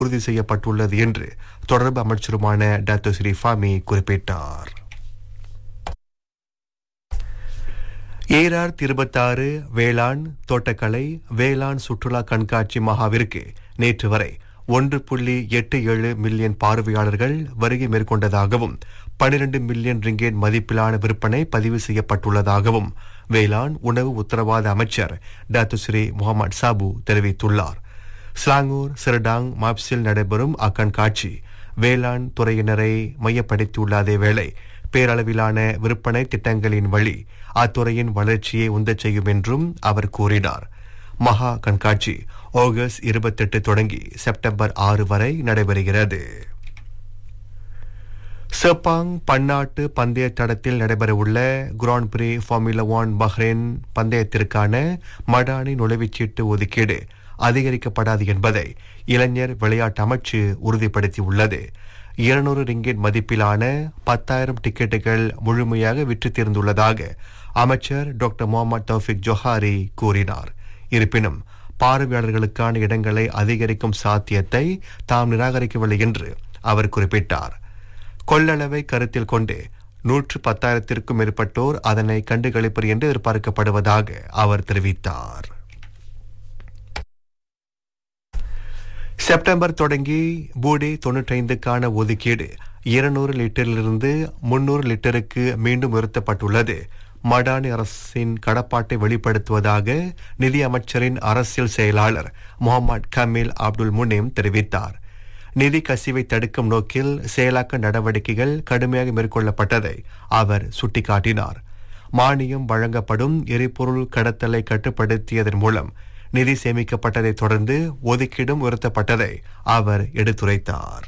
உறுதி செய்யப்பட்டுள்ளது என்று தொடர்பு அமைச்சருமான டாக்டர் ஸ்ரீ ஃபாமி குறிப்பிட்டார் ஏஆர் இருபத்தாறு வேளாண் தோட்டக்கலை வேளாண் சுற்றுலா கண்காட்சி மகாவிற்கு நேற்று வரை ஒன்று புள்ளி எட்டு ஏழு மில்லியன் பார்வையாளர்கள் வருகை மேற்கொண்டதாகவும் பனிரெண்டு மில்லியன் ரிங்கேட் மதிப்பிலான விற்பனை பதிவு செய்யப்பட்டுள்ளதாகவும் வேளாண் உணவு உத்தரவாத அமைச்சர் டாக்டர் ஸ்ரீ முகமது சாபு தெரிவித்துள்ளார் ஸ்லாங்கூர் சிறடாங் மாப்ஸில் நடைபெறும் அக்கண்காட்சி வேளாண் துறையினரை மையப்படுத்தியுள்ள அதேவேளை பேரளவிலான விற்பனை திட்டங்களின் வழி அத்துறையின் வளர்ச்சியை உந்தச் செய்யும் என்றும் அவர் கூறினார் மகா கண்காட்சி ஆகஸ்ட் இருபத்தெட்டு தொடங்கி செப்டம்பர் ஆறு வரை நடைபெறுகிறது செப்பாங் பன்னாட்டு பந்தய தடத்தில் நடைபெறவுள்ள grand prix formula one Bahrain பந்தயத்திற்கான மடானி நுழைவுச்சீட்டு ஒதுக்கீடு அதிகரிக்கப்படாது என்பதை இளைஞர் விளையாட்டு அமைச்சு உறுதிப்படுத்தியுள்ளது இருநூறு ரிங்கெட் மதிப்பிலான பத்தாயிரம் டிக்கெட்டுகள் முழுமையாக விற்று தீர்ந்துள்ளதாக அமைச்சர் டாக்டர் முகமது தௌஃபிக் ஜொஹாரி கூறினார் இருப்பினும் பார்வையாளர்களுக்கான இடங்களை அதிகரிக்கும் சாத்தியத்தை தாம் நிராகரிக்கவில்லை என்று அவர் குறிப்பிட்டார் கொள்ளளவை கருத்தில் கொண்டு நூற்று பத்தாயிரத்திற்கும் மேற்பட்டோர் அதனை கண்டுகளிப்பர் என்று எதிர்பார்க்கப்படுவதாக அவர் தெரிவித்தார் செப்டம்பர் தொடங்கி பூடி தொன்னூற்றைந்துக்கான ஒதுக்கீடு இருநூறு லிட்டரிலிருந்து முன்னூறு லிட்டருக்கு மீண்டும் உயர்த்தப்பட்டுள்ளது மடானி அரசின் கடப்பாட்டை வெளிப்படுத்துவதாக நிதி அமைச்சரின் அரசியல் செயலாளர் முகமது கமீல் அப்துல் முனீம் தெரிவித்தார் நிதி கசிவை தடுக்கும் நோக்கில் செயலாக்க நடவடிக்கைகள் கடுமையாக மேற்கொள்ளப்பட்டதை அவர் சுட்டிக்காட்டினார் மானியம் வழங்கப்படும் எரிபொருள் கடத்தலை கட்டுப்படுத்தியதன் மூலம் நிதி சேமிக்கப்பட்டதைத் தொடர்ந்து ஒதுக்கீடும் உயர்த்தப்பட்டதை அவர் எடுத்துரைத்தார்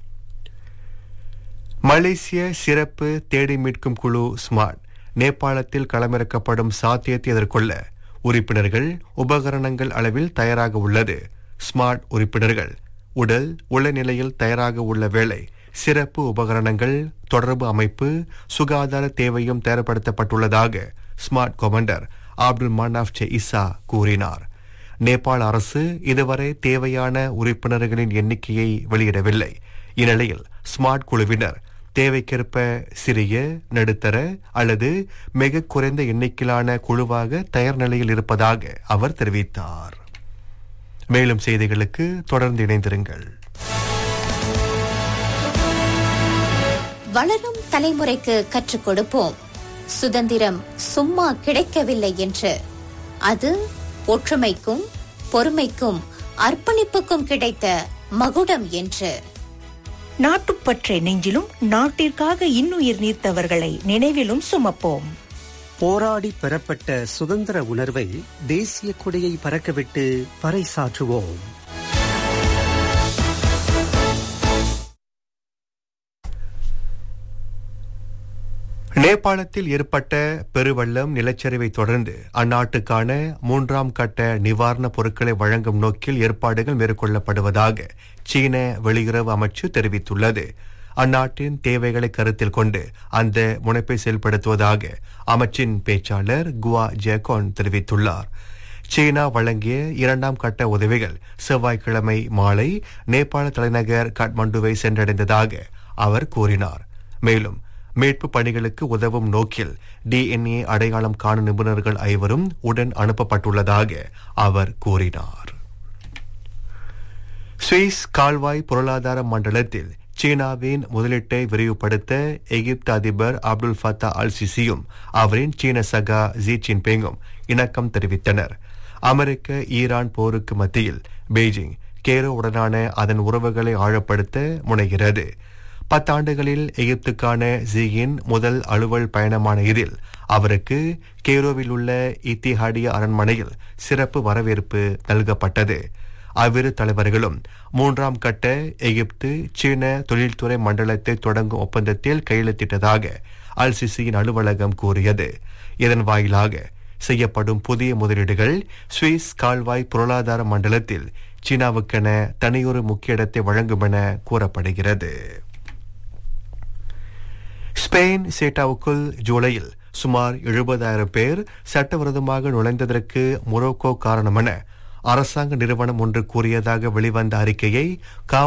மலேசிய சிறப்பு தேடி மீட்கும் குழு ஸ்மார்ட் நேபாளத்தில் களமிறக்கப்படும் சாத்தியத்தை எதிர்கொள்ள உறுப்பினர்கள் உபகரணங்கள் அளவில் தயாராக உள்ளது ஸ்மார்ட் உறுப்பினர்கள் உடல் உள்ள நிலையில் தயாராக உள்ள வேளை சிறப்பு உபகரணங்கள் தொடர்பு அமைப்பு சுகாதார தேவையும் தயார்படுத்தப்பட்டுள்ளதாக smart commander Abdul Manaf J Isa கூறினார் நேபாள அரசு இதுவரை தேவையான உறுப்பினர்களின் எண்ணிக்கையை வெளியிடவில்லை இந்நிலையில் ஸ்மார்ட் குழுவினர் தேவைக்கேற்ப சிறிய நடுத்தர அல்லது மிக குறைந்த எண்ணிக்கையிலான குழுவாக தயார் நிலையில் இருப்பதாக அவர் தெரிவித்தார் மேலும் செய்திகளுக்கு தொடர்ந்து இணைந்திருங்கள் வளரும் தலைமுறைக்கு கற்றுக் கொடுப்போம் சுதந்திரம் சும்மா கிடைக்கவில்லை என்று அது ஒற்றுமைக்கும் பொறுமைக்கும் அர்ப்பணிப்புக்கும் கிடைத்த மகுடம் என்று நாட்டுப்பற்றை நெஞ்சிலும் நாட்டிற்காக இன்னுயிர் நீர்த்தவர்களை நினைவிலும் சுமப்போம் போராடி பெறப்பட்ட சுதந்திர உணர்வை தேசிய கொடியை பறக்கவிட்டு பறைசாற்றுவோம் நேபாளத்தில் ஏற்பட்ட பெருவெள்ளம் நிலச்சரிவை தொடர்ந்து அந்நாட்டுக்கான மூன்றாம் கட்ட நிவாரணப் பொருட்களை வழங்கும் நோக்கில் ஏற்பாடுகள் மேற்கொள்ளப்படுவதாக சீன வெளியுறவு அமைச்சு தெரிவித்துள்ளது அந்நாட்டின் தேவைகளை கருத்தில் கொண்டு அந்த முனைப்பை செயல்படுத்துவதாக அமைச்சின் பேச்சாளர் குவா ஜேகோன் தெரிவித்துள்ளார் சீனா வழங்கிய இரண்டாம் கட்ட உதவிகள் செவ்வாய்க்கிழமை மாலை நேபாள தலைநகர் காட்மண்டுவை சென்றடைந்ததாக அவர் கூறினார் மேலும் மீட்பு பணிகளுக்கு உதவும் நோக்கில் டிஎன்ஏ அடையாளம் காணும் நிபுணர்கள் ஐவரும் உடன் அனுப்பப்பட்டுள்ளதாக அவர் கூறினார் சுவிஸ் கால்வாய் பொருளாதார மண்டலத்தில் சீனாவின் முதலீட்டை விரிவுபடுத்த எகிப்து அதிபர் அப்துல் ஃபத்தா அல் சிசியும் அவரின் சீன சகா ஜி ஜின்பிங்கும் இணக்கம் தெரிவித்தனர் அமெரிக்க ஈரான் போருக்கு மத்தியில் பெய்ஜிங் கேரோவுடனான அதன் உறவுகளை ஆழப்படுத்த முனைகிறது பத்தாண்டுகளில் எகிப்துக்கான ஜியின் முதல் அலுவல் பயணமான இதில் அவருக்கு கேரோவில் உள்ள இத்திஹாடிய அரண்மனையில் சிறப்பு வரவேற்பு நல்கப்பட்டது அவ்விரு தலைவர்களும் மூன்றாம் கட்ட எகிப்து சீன தொழில்துறை மண்டலத்தை தொடங்கும் ஒப்பந்தத்தில் கையெழுத்திட்டதாக அல்சிசியின் அலுவலகம் கூறியது இதன் வாயிலாக செய்யப்படும் புதிய முதலீடுகள் சுவிஸ் கால்வாய் பொருளாதார மண்டலத்தில் சீனாவுக்கென தனியொரு முக்கிய இடத்தை வழங்கும் என கூறப்படுகிறது ஸ்பெயின் சேட்டாவுக்குள் ஜூலையில் சுமார் எழுபதாயிரம் பேர் சட்டவிரோதமாக நுழைந்ததற்கு மொரோக்கோ காரணம் என அரசாங்க நிறுவனம் ஒன்று கூறியதாக வெளிவந்த அறிக்கையை